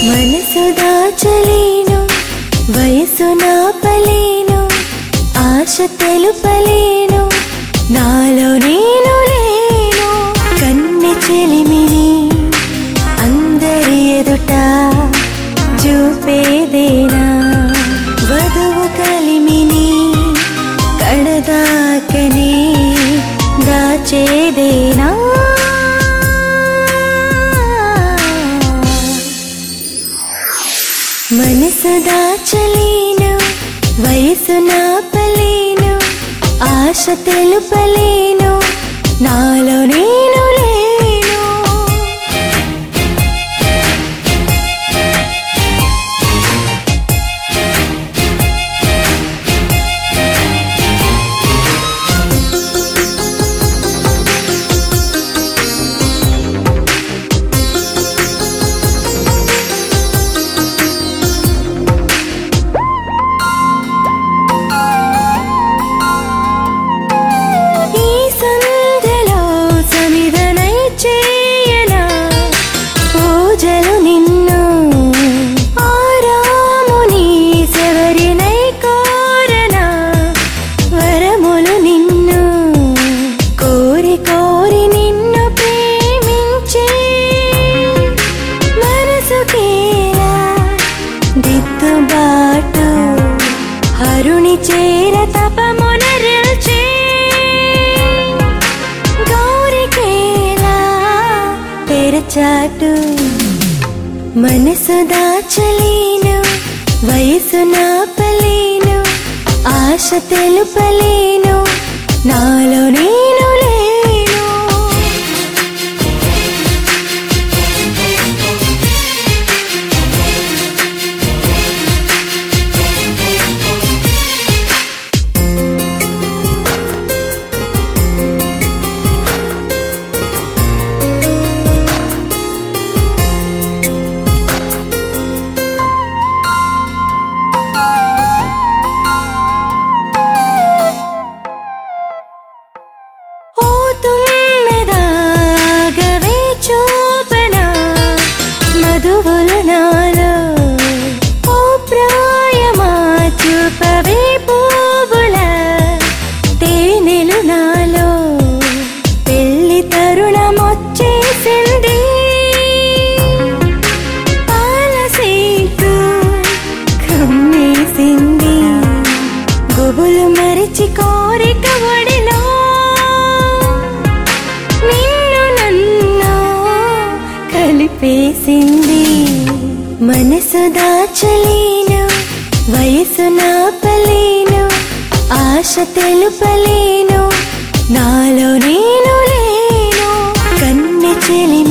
మనసు దాచలేను వయసు నాపలేను ఆశ తెలుపలేను నాలో నేను లేను కన్నె చెలిమిని అందరి ఎదుట చూపేదేనా వధువు కలిమిని కడదాకనే దాచేదేనా మనసు దాచలేను వయసు నాపలేను ఆశ తెలుపలేను నాలో నేను లేను ఈ సంధ్యలో సమిధనై చేయనా పూజలు నిన్ను ఆరాముని శబరినై కోరనా వరములు నిన్ను కోరి కోరి నిన్ను ప్రేమించే మనసుకేలా దిద్దుబాటు హరుని చేర తపమునరిల్చే గౌరికేలా తెరచాటు మనసు దాచలేను వయసు నాపలేను ఆశ తెలుపలేను నాలో నేను లేను ఓ తుమ్మెదాగవే చూపనా మధువులు నాలో ఓ ప్రాయమా చూపవే పువ్వుల తేనెలు నాలో పెళ్లి తరుణమొచ్చేసింది పాలసీకు కమ్మేసింది గుబులు మరిచి కోరిక ఒడిలో నిన్ను నన్ను కలిపేసింది మనసు దాచలేను వయసు నాపలేను ఆశ తెలుపలేను నాలో నేను లేను కన్నె చెలి